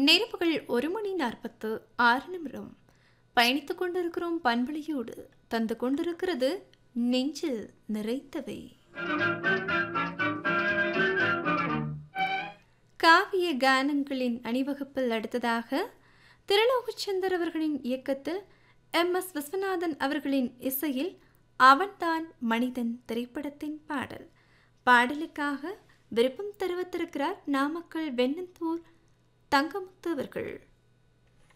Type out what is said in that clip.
நேரப்புகள் ஒரு மணி நாற்பத்து ஆறு நிமிடம் பயணித்துக் கொண்டிருக்கிறோம் பண்பலையோடு தந்து கொண்டிருக்கிறது நெஞ்சில் நிறைந்தவை காவிய கானங்களின் அணிவகுப்பில் அடுத்ததாக திருலோகச்சந்தர் அவர்களின் இயக்கத்தில் எம் எஸ் விஸ்வநாதன் அவர்களின் இசையில் அவன்தான் மனிதன் திரைப்படத்தின் பாடல் பாடலுக்காக விருப்பம் தெரிவித்திருக்கிறார் நாமக்கல் வெண்ணந்தூர் தங்கமுத்து அவர்கள்